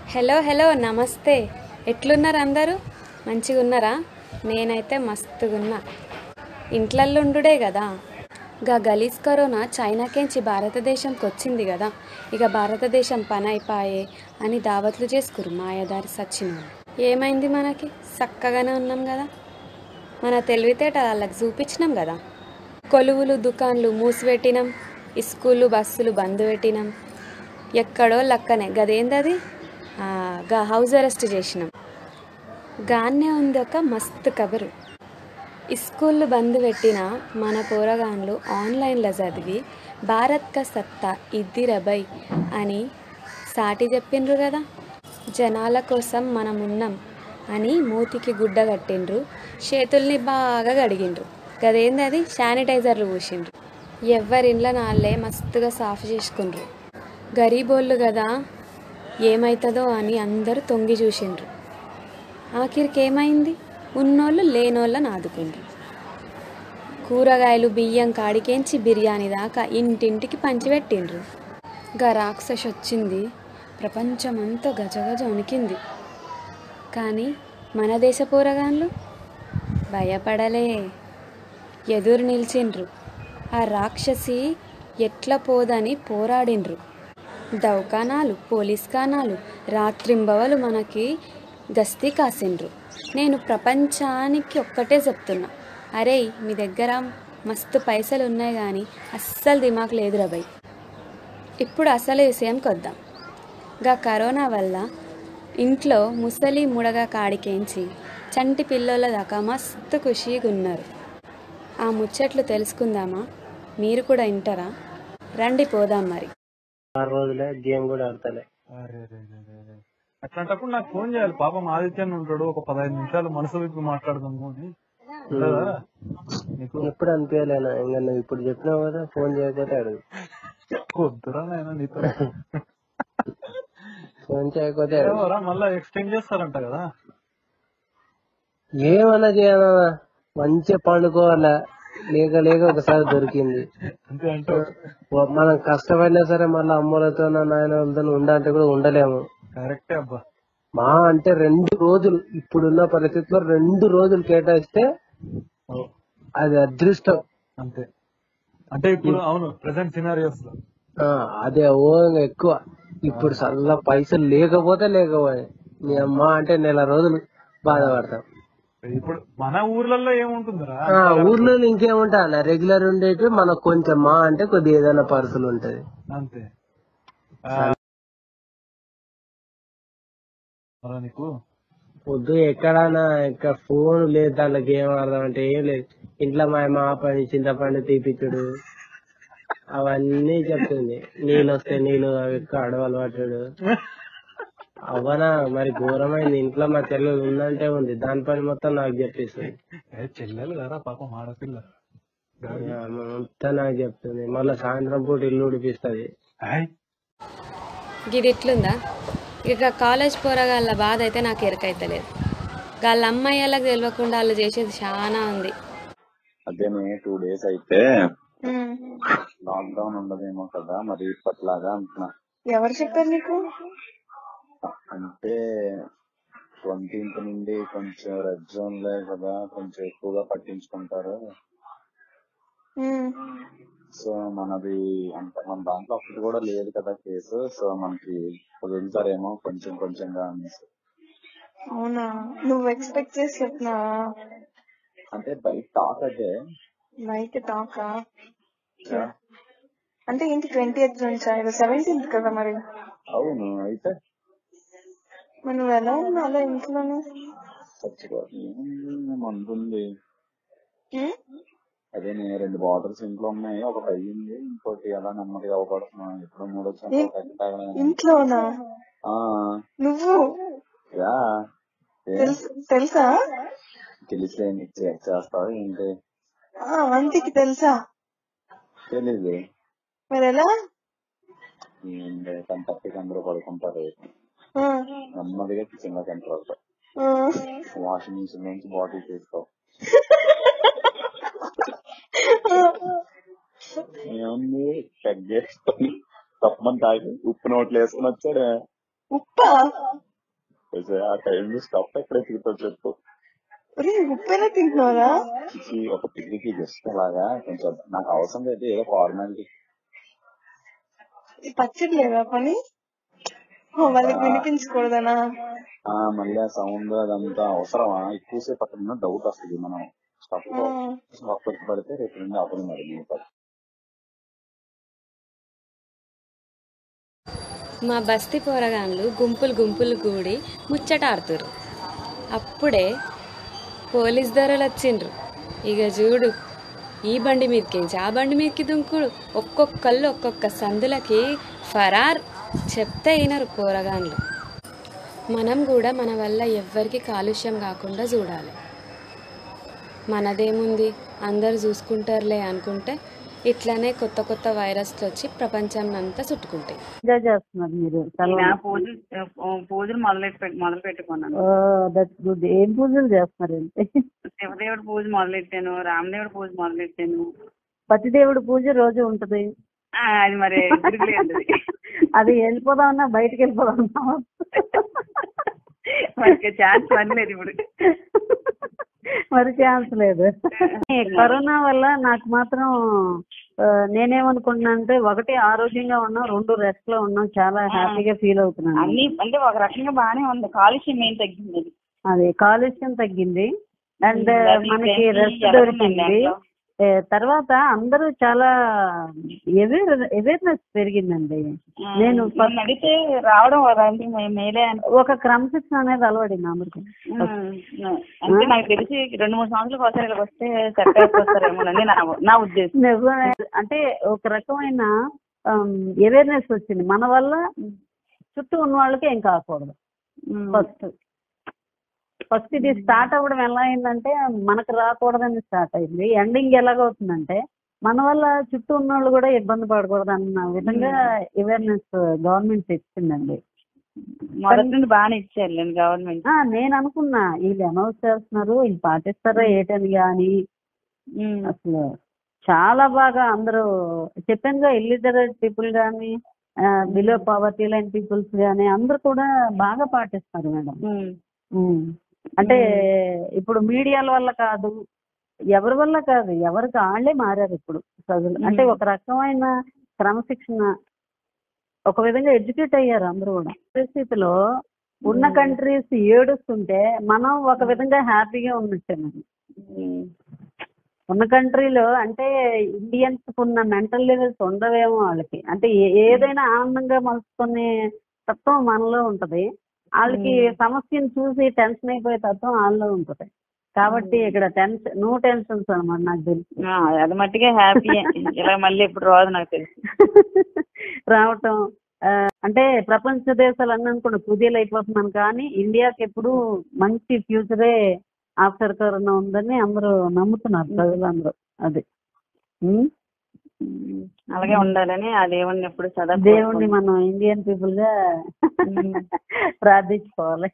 Hello hello నమస్తే ఎట్లున్నారు అందరూ మంచిగా ఉన్నారా నేనైతే మస్తుగున్నా ఇంట్లల్లో ఉండుడే కదా గా గలీజ్ కరోనా చైనాకేంచి భారతదేశంకి వచ్చింది కదా ఇక భారతదేశం పని అయిపాయే అని దావత్లు చేసుకురు మాయదారి సచ్చిన ఏమైంది మనకి చక్కగానే ఉన్నాం కదా మన తెలివితేట వాళ్ళకి చూపించినాం కదా కొలువులు దుకాన్లు మూసిపెట్టినాం స్కూళ్ళు బస్సులు బంద్ పెట్టినాం ఎక్కడో లక్కనే గదేందది ఆ, గా హౌస్ అరెస్ట్ చేసినాం గానే ఉంది ఒక మస్తు కబరు స్కూళ్ళు బంద్ పెట్టిన మన పోరగాన్లు ఆన్లైన్లో చదివి భారత్ క సత్తా ఇద్దిరబై అని సాటి చెప్పిండ్రు కదా జనాల కోసం మనం ఉన్నాం అని మూతికి గుడ్డ కట్టిండ్రు చేతుల్ని బాగా కడిగిండ్రు గదేంది అది శానిటైజర్లు పూసిండ్రు ఎవరిండ్ల నాళ్ళే మస్తుగా సాఫ్ చేసుకుండ్రు గరీబోళ్ళు కదా ఏమవుతుందో అని అందరూ తొంగి చూసిండ్రు ఆఖరికి ఏమైంది ఉన్నోళ్ళు లేనోళ్ళని ఆదుకుండ్రు కూరగాయలు బియ్యం కాడికేంచి బిర్యానీ దాకా ఇంటింటికి పంచిపెట్టిండ్రు గా రాక్షసి వచ్చింది ప్రపంచమంతా గజగజ వణికింది కానీ మన దేశ పోరగాన్లు భయపడలే ఎదురు నిలిచిండ్రు ఆ రాక్షసి ఎట్ల పోదని పోరాడిండ్రు దౌకానాలు పోలీస్ కానాలు రాత్రింబవలు మనకి గస్తీ కాసిండ్రు నేను ప్రపంచానికి ఒక్కటే చెప్తున్నా అరే మీ దగ్గర మస్తు పైసలు ఉన్నాయి కానీ అస్సలు దిమాక్ లేదురా బై ఇప్పుడు అసలు విషయంకి వద్దాం గా కరోనా వల్ల ఇంట్లో ముసలి ముడగా కాడికేంచి చంటి పిల్లోల దాకా మస్తు ఖుషీగా ఉన్నారు ఆ ముచ్చట్లు తెలుసుకుందామా మీరు కూడా వింటారా రండి పోదాం మరి ఆరు రోజులే గేమ్ కూడా ఆడతలే అరే రే రే రే రే. అట్లాంటప్పుడు నాకు ఫోన్ చేయాలి పాపం ఆదిత్యన్ ఉంటాడు ఒక పదహైదు నిమిషాలు మనసు విప్పి మాట్లాడదాము అని కదా నీకు ఎప్పుడు అనిపించలేనా ఇంకా నువ్వు ఇప్పుడు చెప్పినావు కదా ఫోన్ చేయకపోతే అడుగు వద్దురా నాయన నీతో ఫోన్ చేయకపోతే అడుగు ఏమోరా మళ్ళా ఎక్స్టెండ్ చేస్తారంట కదా ఏమన్నా చేయాలన్నా మంచిగా పండుకోవాలా లేక లేక ఒకసారి దొరికింది అంతే అంటావు ఓ- మనం కష్టపడినా సరే మళ్ళీ అమ్మలతో నాయన వాళ్ళతో ఉండాలంటే కూడా ఉండలేము కరెక్టే అబ్బా మా అంటే రెండు రోజులు ఇప్పుడున్న పరిస్థితిలో రెండు రోజులు కేటాయిస్తే ఓ, అది అదృష్టం అంతే అంటే ఇప్పుడు అవును ప్రెసెంట్ సినారియోస్ లో ఆ, అదే ఓ ఇంకా ఎక్కువ ఇప్పుడు చల్ల పైసలు లేకపోతే లేకపోయే మీ అమ్మ అంటే నెల రోజులు బాధపడతాం ఇప్పుడు మన ఊర్లలో ఏముంటుందిరా ఆ, ఊర్లో ఇంకేముంటా అన్న రెగ్యులర్ ఉండేటి మనకు కొంచెం మా అంటే కొద్ది ఏదైనా పర్సులు ఉంటది అంతే ఆ, మరా నీకు పొద్దు ఎక్కడన్నా ఇంకా ఫోన్ లేదు దాంట్లో గేమ్ ఆడదాం అంటే ఏం లేదు ఇంట్లో మా అమ్మ ఆ పని చింతపండు తీపిచ్చుడు అవన్నీ చెప్తుంది నీళ్ళు వస్తే నీళ్ళు అవి కడవలు పట్టుడు అవనా మరి ఘోరమైంది ఇంట్లో మా చెల్లెలు ఉందంటే ఉంది దాని పని మొత్తం నాకు చెప్పిస్తుంది ఏ చెల్లెలు కదా పాపం ఆడపిల్ల ఆ, మొత్తం నాకు చెప్తుంది మళ్ళీ సాయంత్రం పూట ఇల్లు ఉడిపిస్తుంది ఆయ్, ఇది ఇట్లుందా ఇక కాలేజ్ పోరగాళ్ళ బాధ అయితే నాకు ఎరకైతలేదు వాళ్ళ అమ్మాయిలకు తెలియకుండా వాళ్ళు చేసేది చాలా ఉంది అదేనే టూ డేస్ అయితే లాక్డౌన్ ఉండదేమో కదా మరి ఇప్పట్లాగా అంటున్నా ఎవరు చెప్పారు నీకు అంటే ట్వంటీన్త్ నుండి కొంచెం రెడ్ జోన్ లే కదా కొంచెం ఎక్కువగా పట్టించుకుంటారు ఉమ్. సో మనది అంటే మన దాంట్లో అప్పుడు కూడా లేదు కదా కేసు సో మనకి వదులుతారేమో కొంచెం కొంచెంగా అనేసి అవునా నువ్వు ఎక్స్పెక్ట్ చేసి చెప్పినా అంటే బయట టాక్ అయితే బయట టాకా అంటే ఏంటి ట్వంటీ ఎయిత్ నుంచా ఇది సెవెంటీన్త్ కదా మరి అవును అయితే మరి నువ్వు ఎలా ఉన్నావు అలా ఇంట్లోనే చచ్చిపోతుంది మందుంది ఉమ్? అదే నేను రెండు బాటిల్స్ ఇంట్లో ఉన్నాయి ఒకటి అయ్యింది ఇంకోటి అలా నెమ్మదిగా అవపడుతున్నా ఎప్పుడు మూడు ఏ? వచ్చిన ఇంట్లోనా ఆ నువ్వు యా ఏ? తెలుసు తెలుసా తెలిసే చెక్ చేస్తావు ఏంటి ఆ, ఆంటీకి తెలుసా తెలీదు మరి ఎలా ఏంటి టెన్ థర్టీకి అందరూ పడుకుంటారు ఆ, నెమ్మదిగా కిచెన్ లో కంట్రోల్ ఆ. వాషింగ్ మిషన్ నుంచి బాటిల్ తీసుకో ఏముంది చెక్ చేసుకొని తప్పమని తాగి ఉప్పు నోట్లు వేసుకుని వచ్చాడు ఉప్పా అయితే ఆ టైంలో స్టఫ్ ఎక్కడ తిరుగుతావు చెప్పు ఒరే ఉప్పు ఎలా తింటున్నారా ఇది ఒక పిక్నిక్ జస్ట్ అలాగా కొంచెం నాకు అవసరం లేదు ఏదో ఫార్మాలిటీ ఈ పచ్చడి లేదా పని ఓ, వాళ్ళకి వినిపించకూడదనా ఆ మళ్ళీ ఆ సౌండ్ అదంతా అవసరమా ఎక్కువసేపు అక్కడ ఉన్న డౌట్ వస్తుంది మనం స్టఫ్ ఆ, స్టఫ్ పడితే రేపు నుండి అప్పుడు మరి మీ పని. మా బస్తీ పోరగాన్లు గుంపులు గుంపులు కూడి ముచ్చటాడుతుర్రు అప్పుడే పోలీస్ దొరలు వచ్చిండ్రు ఇక చూడు ఈ బండి మీదకించి ఆ బండి మీదకి దుంకుడు ఒక్కొక్కళ్ళు ఒక్కొక్క సందులకి ఫరార్ చెప్తే అయినరు పోరగాన్లు మనం కూడా మన వల్ల ఎవ్వరికి కాలుష్యం కాకుండా చూడాలి మనదేముంది అందరు చూసుకుంటారులే అనుకుంటే ఇట్లానే కొత్త కొత్త వైరస్లు వచ్చి ప్రపంచాన్ని అంతా చుట్టుకుంటాయి ఎంజాయ్ చేస్తున్నారు మీరు నేను సెలవులు. ఆ పూజలు ఆ పూజలు మొదలెట్టి పెట్- మొదలు పెట్టుకున్నాను ఓ దట్స్ గుడ్ ఏం పూజలు చేస్తున్నారండి శివదేవుడి పూజ మొదలెట్టాను రామదేవుడి పూజ మొదలెట్టాను పతిదేవుడి పూజ రోజు ఉంటది ఆ, అది మరి తిరగలేదు అది. అది వెళ్ళిపోదామన్నా బయటికి వెళ్ళిపోదామన్నా మనకి ఛాన్స్ పనిలేదు ఇప్పుడు మరి ఛాన్స్ లేదు ఈ కరోనా వల్ల నాకు మాత్రం ఆ, నేనేమనుకుంటున్నా అంటే ఒకటి ఆరోగ్యంగా ఉన్నాం రెండు రెస్ట్ లో ఉన్నాం చాలా హ్యాపీగా ఫీల్ అవుతున్నాను అన్ని అంటే ఒక రకంగా బాగానే ఉంది కాలుష్యం ఏం తగ్గింది అది. అది కాలుష్యం తగ్గింది అండ్ అది మనకి ఇవన్నీ రెస్ట్ ఎలా ఉందండి దొరికింది అందులో? ఏ, తర్వాత అందరూ చాలా అవేర్ అవేర్నెస్ పెరిగిందండి ఆ, నేను నన్ను అడిగితే రావడం అలాంటి మే- మేలే అని ఒక క్రమశిక్షణ అనేది అలవడింది అందరికి అంటే నాకు తెలిసి రెండు మూడు సంవత్సరాలకు ఒకసారి ఇలాగ వస్తే సెట్ అయిపోతారేమోనని నా నా ఉద్దేశం నిజమే. అంటే ఒక రకమైన అవేర్నెస్ వచ్చింది మన వల్ల చుట్టూ ఉన్న వాళ్ళకి ఏం కాకూడదు ఫస్ట్ ఫస్ట్ ఇది స్టార్ట్ అవ్వడం ఎలా అయిందంటే మనకు రాకూడదని స్టార్ట్ అయింది ఎండింగ్ ఎలాగవుతుందంటే మన వల్ల చుట్టూ ఉన్న వాళ్ళు కూడా ఇబ్బంది పడకూడదు అన్న విధంగా అవేర్నెస్ గవర్నమెంట్ ఇచ్చిందండి మొదటి నుండి బాగానే ఇచ్చారు గవర్నమెంట్ ఆ, నేను అనుకున్నా వీళ్ళు అనౌన్స్ చేస్తున్నారు వీళ్ళు పాటిస్తారా ఏటని కానీ అసలు చాలా బాగా అందరూ చెప్పానుగా ఇల్లిటరేట్ పీపుల్ కానీ బిలో పావర్టీ లైన్ పీపుల్స్ కానీ అందరూ కూడా బాగా పాటిస్తారు మేడం ఉమ్. అంటే ఇప్పుడు మీడియాల వల్ల కాదు ఎవరి వల్ల కాదు ఎవరికి వాళ్ళే మారారు ఇప్పుడు ప్రజలు అంటే ఒక రకమైన క్రమశిక్షణ ఒక విధంగా ఎడ్యుకేట్ అయ్యారు అందరూ కూడా పరిస్థితిలో ఉన్న కంట్రీస్ ఏడుస్తుంటే మనం ఒక విధంగా హ్యాపీగా ఉన్నట్టే మనం ఉన్న కంట్రీలో అంటే ఇండియన్స్ ఉన్న మెంటల్ లెవెల్స్ ఉండవేమో వాళ్ళకి అంటే ఏ- ఏదైనా ఆనందంగా మలుచుకునే తత్వం మనలో ఉంటది వాళ్ళకి సమస్యను చూసి టెన్షన్ అయిపోయే తత్వం వాళ్ళలో ఉంటది కాబట్టి ఇక్కడ టెన్షన్ నో టెన్షన్స్ అనమాట నాకు తెలిసి అది మట్టిగా హ్యాపీ ఇలా మళ్ళీ ఇప్పుడు రాదు నాకు తెలిసి రావటం ఆ, అంటే ప్రపంచ దేశాలు అన్నీ అనుకోండి కుదేలు అయిపోతున్నాను కానీ ఇండియాకి ఎప్పుడు మంచి ఫ్యూచరే ఆఫ్టర్ కరోనా ఉందని అందరూ నమ్ముతున్నారు ప్రజలందరూ అది ఉమ్. ఉమ్, అలాగే ఉండాలని ఆ దేవుణ్ణి ఎప్పుడు సదా దేవుణ్ణి మనం ఇండియన్ పీపుల్ గా ప్రార్థించుకోవాలి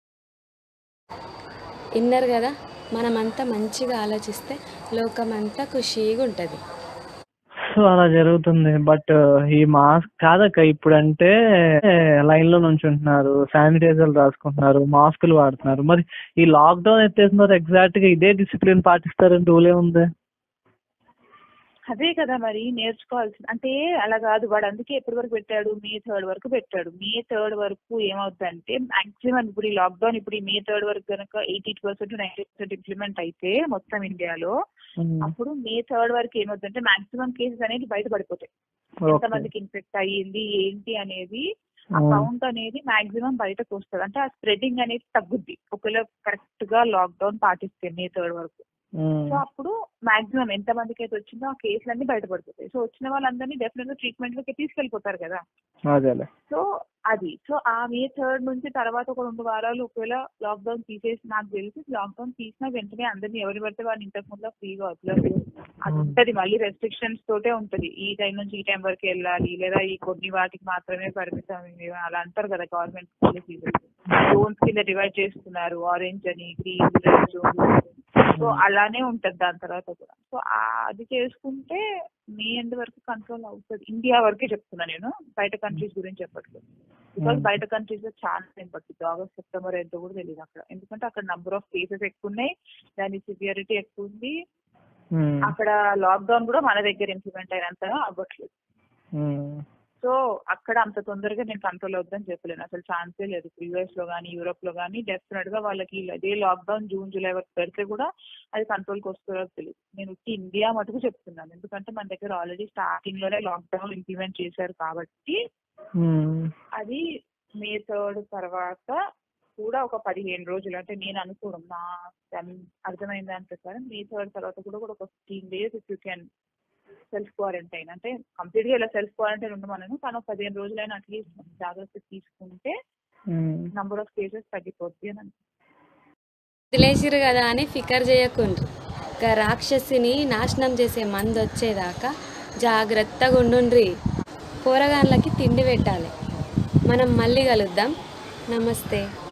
విన్నారు కదా మనమంతా మంచిగా ఆలోచిస్తే లోకమంతా ఖుషీగా ఉంటుంది సో అలా జరుగుతుంది బట్ ఈ మాస్క్ కాదక్క ఇప్పుడు అంటే లైన్ లో నుంచుంటున్నారు శానిటైజర్లు రాసుకుంటున్నారు మాస్కులు వాడుతున్నారు మరి ఈ లాక్డౌన్ ఎత్తేసినారు ఎగ్జాక్ట్ గా ఇదే డిసిప్లిన్ పాటిస్తారని రూల్ ఉంది అదే కదా మరి నేర్చుకోవాల్సింది అంటే అలా కాదు వాడు అందుకే ఎప్పటి వరకు పెట్టాడు మే థర్డ్ వరకు పెట్టాడు మే థర్డ్ వరకు ఏమవుతుందంటే మాక్సిమం ఇప్పుడు ఈ లాక్డౌన్ ఇప్పుడు ఈ మే థర్డ్ వరకు కనుక eighty percent ninety percent implement అయితే మొత్తం ఇండియాలో అప్పుడు మే థర్డ్ వరకు ఏమవుతుందంటే మాక్సిమం కేసెస్ అనేది బయటపడిపోతాయి ఎంతమందికి ఇన్ఫెక్ట్ అయ్యింది ఏంటి అనేది ఆ కౌంట్ అనేది మాక్సిమం బయటకు వస్తుంది అంటే ఆ స్ప్రెడింగ్ అనేది తగ్గుద్ది ఒకవేళ కరెక్ట్ గా లాక్డౌన్ పాటిస్తే మే థర్డ్ వరకు సో అప్పుడు మాక్సిమం ఎంత మందికి అయితే వచ్చిందో ఆ కేసులన్నీ బయటపడిపోతాయి సో వచ్చిన వాళ్ళందరినీ డెఫినెట్ గా ట్రీట్మెంట్ లోకి తీసుకెళ్లిపోతారు కదా అదేలే సో అది సో ఆ మే థర్డ్ నుంచి తర్వాత ఒక రెండు వారాలు ఒకవేళ లాక్డౌన్ తీసేసి నాకు తెలిసి లాక్డౌన్ తీసిన వెంటనే అందరినీ ఎవరు పడితే వాడిని ఇంతకు ముందు ఫ్రీగా వదలరు అది ఉంటది మళ్ళీ రెస్ట్రిక్షన్స్ తోటే ఉంటది ఈ టైం నుంచి ఈ టైం వరకు వెళ్ళాలి లేదా ఈ కొన్ని వాటికి మాత్రమే పరిమితం ఇవి అలా అంటారు కదా గవర్నమెంట్ పాలసీస్ జోన్స్ కింద డివైడ్ చేస్తున్నారు ఆరెంజ్ అని గ్రీన్ రెడ్ జోన్ సో అలానే ఉంటది దాని తర్వాత కూడా సో అది చేసుకుంటే మే ఎండ్ వరకు కంట్రోల్ అవుతుంది ఇండియా వరకే చెప్తున్నా నేను బయట కంట్రీస్ గురించి చెప్పట్లేదు బికాస్ Hmm. బయట కంట్రీస్ లో చాలా టైం పడుతుంది ఆగస్ట్ సెప్టెంబర్ ఎంతో కూడా తెలియదు అక్కడ ఎందుకంటే అక్కడ నంబర్ ఆఫ్ కేసెస్ ఎక్కువ ఉన్నాయి దాని సివియరిటీ ఎక్కువ ఉంది ఉమ్, అక్కడ లాక్డౌన్ కూడా మన దగ్గర ఇంప్లిమెంట్ అయినంతగా అవ్వట్లేదు ఉమ్, సో అక్కడ అంత తొందరగా నేను కంట్రోల్ అవుతుందని చెప్పలేను అసలు ఛాన్సే లేదు యుఎస్ లో కానీ యూరోప్ లో కానీ డెఫినెట్ గా వాళ్ళకి ఇదే లాక్డౌన్ జూన్ జూలై వరకు పెడితే కూడా అది కంట్రోల్ కి వస్తుందో తెలియదు నేను ఉత్తి ఇండియా మటుకు చెప్తున్నాను ఎందుకంటే మన దగ్గర ఆల్రెడీ స్టార్టింగ్ లోనే లాక్డౌన్ ఇంప్లిమెంట్ చేశారు కాబట్టి ఉమ్, అది మే థర్డ్ తర్వాత కూడా ఒక పదిహేను రోజులు అంటే నేను అనుకోవడం నా అన్- అర్థమైన దాని ప్రకారం మే థర్డ్ తర్వాత కూడా కూడా ఒక fifteen days if you can self quarantine అంటే కంప్లీట్ గా ఇలా సెల్ఫ్ క్వారంటైన్ ఉండమనను కానీ ఒక పదిహేను రోజులైనా అట్లీస్ట్ జాగ్రత్త తీసుకుంటే ఉమ్. నంబర్ ఆఫ్ కేసెస్ తగ్గిపోద్ది అని అనుకుంటున్నాను. వదిలేసిరు కదా అని ఫికర్ చేయకుండ్రి గా రాక్షసిని నాశనం చేసే మందు వచ్చేదాకా జాగ్రత్తగా ఉండుండ్రి కూరగాయలకి తిండి పెట్టాలి మనం మళ్ళీ కలుద్దాం నమస్తే